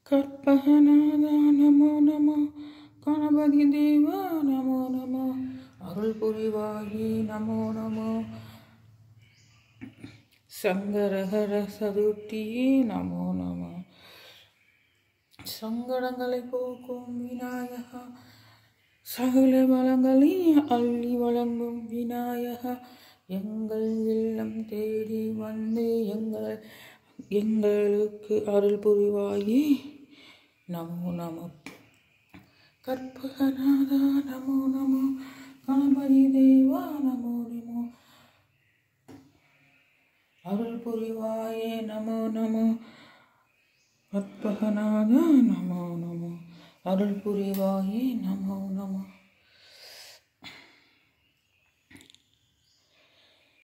கற்பகநாதா நமோ நமோ கணபதி தேவா நமோ நமோ அருள் புரிவாயி நமோ நமோ சங்கரஹர சதுர்த்தியே நமோ நமோ சங்கடங்களை போக்கும் விநாயகா சகல வளங்களையும் அள்ளி வழங்கும் விநாயகா எங்கள் இல்லம் தேடி வந்து எங்கள் எங்களுக்கு அருள் புரிவாயே நமோ நமோ கற்பகநாதா நமோ நமோ கணபதி தேவா நமோ நமோ அருள் புரிவாயே நமோ நமோ கற்பகநாதா நமோ நமோ அருள் புரிவாயே நமோ